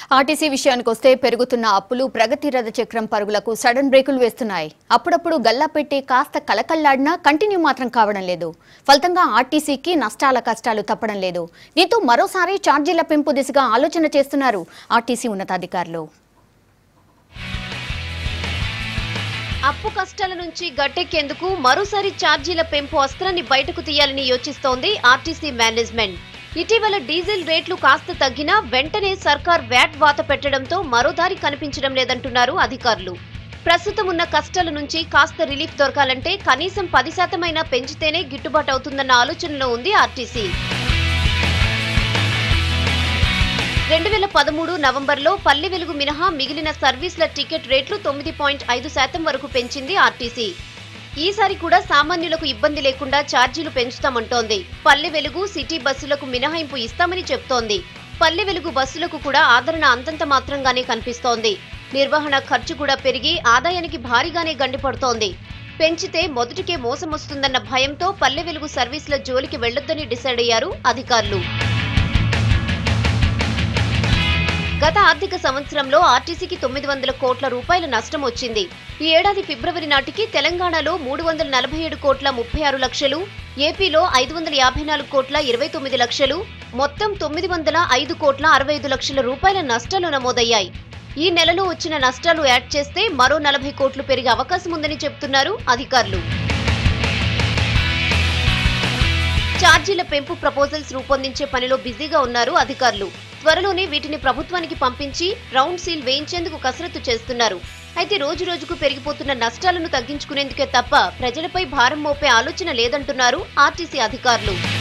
RTC విషయానికి వస్తే పెరుగుతున్న అప్పులు ప్రగతి రథ చక్రం పరుగులకు సడన్ బ్రేకులు వేస్తున్నాయి అప్పుడప్పుడు గల్లా పెట్టి కాస్త కలకల్లాడినా కంటిన్యూ మాత్రం కావడం లేదు ఫలితంగా ఆర్టీసీకి నష్టాల కష్టాలు తప్పడం లేదు దీంతో మరోసారి ఛార్జీల పెంపు దిశగా ఆలోచన చేస్తున్నారు ఆర్టీసీ ఉన్నతాధికారులు అప్పు కష్టాల నుంచి గట్టెక్కేందుకు మరోసారి ఛార్జీల పెంపు అస్త్రాన్ని బయటకు తీయాలని యోచిస్తోంది ఆర్టీసీ మేనేజ్మెంట్ ఇటీవల డీజిల్ రేట్లు కాస్త తగ్గినా వెంటనే సర్కార్ వ్యాట్ వాత పెట్టడంతో మరో దారి కనిపించడం లేదంటున్నారు అధికారులు ప్రస్తుతం ఉన్న కష్టాల నుంచి కాస్త రిలీఫ్ దొరకాలంటే కనీసం పది శాతమైనా పెంచితేనే గిట్టుబాటు అవుతుందన్న ఆలోచనలో ఉంది ఆర్టీసీ రెండు వేల పదమూడు నవంబర్లో పల్లె వెలుగు మినహా మిగిలిన సర్వీసుల టికెట్ రేట్లు తొమ్మిది పాయింట్ ఐదు శాతం వరకు పెంచింది ఆర్టీసీ ఈసారి కూడా సామాన్యులకు ఇబ్బంది లేకుండా ఛార్జీలు పెంచుతామంటోంది పల్లె వెలుగు సిటీ బస్సులకు మినహాయింపు ఇస్తామని చెప్తోంది పల్లె వెలుగు బస్సులకు కూడా ఆదరణ అంతంత మాత్రంగానే కనిపిస్తోంది నిర్వహణ ఖర్చు కూడా పెరిగి ఆదాయానికి భారీగానే గండిపడుతోంది పెంచితే మొదటికే మోసం వస్తుందన్న భయంతో పల్లె వెలుగు సర్వీసుల జోలికి వెళ్లొద్దని డిసైడ్ అయ్యారు అధికారులు గత ఆర్థిక సంవత్సరంలో ఆర్టీసీకి తొమ్మిది వందల కోట్ల రూపాయల నష్టం వచ్చింది ఈ ఏడాది ఫిబ్రవరి నాటికి తెలంగాణలో మూడు వందల నలభై ఏడు కోట్ల ముప్పై ఆరు లక్షలు ఏపీలో ఐదు వందల యాభై నాలుగు కోట్ల ఇరవై తొమ్మిది లక్షలు మొత్తం తొమ్మిది వందల ఐదు కోట్ల అరవై ఐదు లక్షల రూపాయల నష్టాలు నమోదయ్యాయి ఈ నెలలో వచ్చిన నష్టాలు యాడ్ చేస్తే మరో నలభై కోట్లు పెరిగే అవకాశం ఉందని చెబుతున్నారు అధికారులు ఛార్జీల పెంపు ప్రపోజల్స్ రూపొందించే పనిలో బిజీగా ఉన్నారు అధికారులు త్వరలోనే వీటిని ప్రభుత్వానికి పంపించి రౌండ్ సీల్ వేయించేందుకు కసరత్తు చేస్తున్నారు అయితే రోజు రోజుకు పెరిగిపోతున్న నష్టాలను తగ్గించుకునేందుకే తప్ప ప్రజలపై భారం మోపే ఆలోచన లేదంటున్నారు ఆర్టీసీ అధికారులు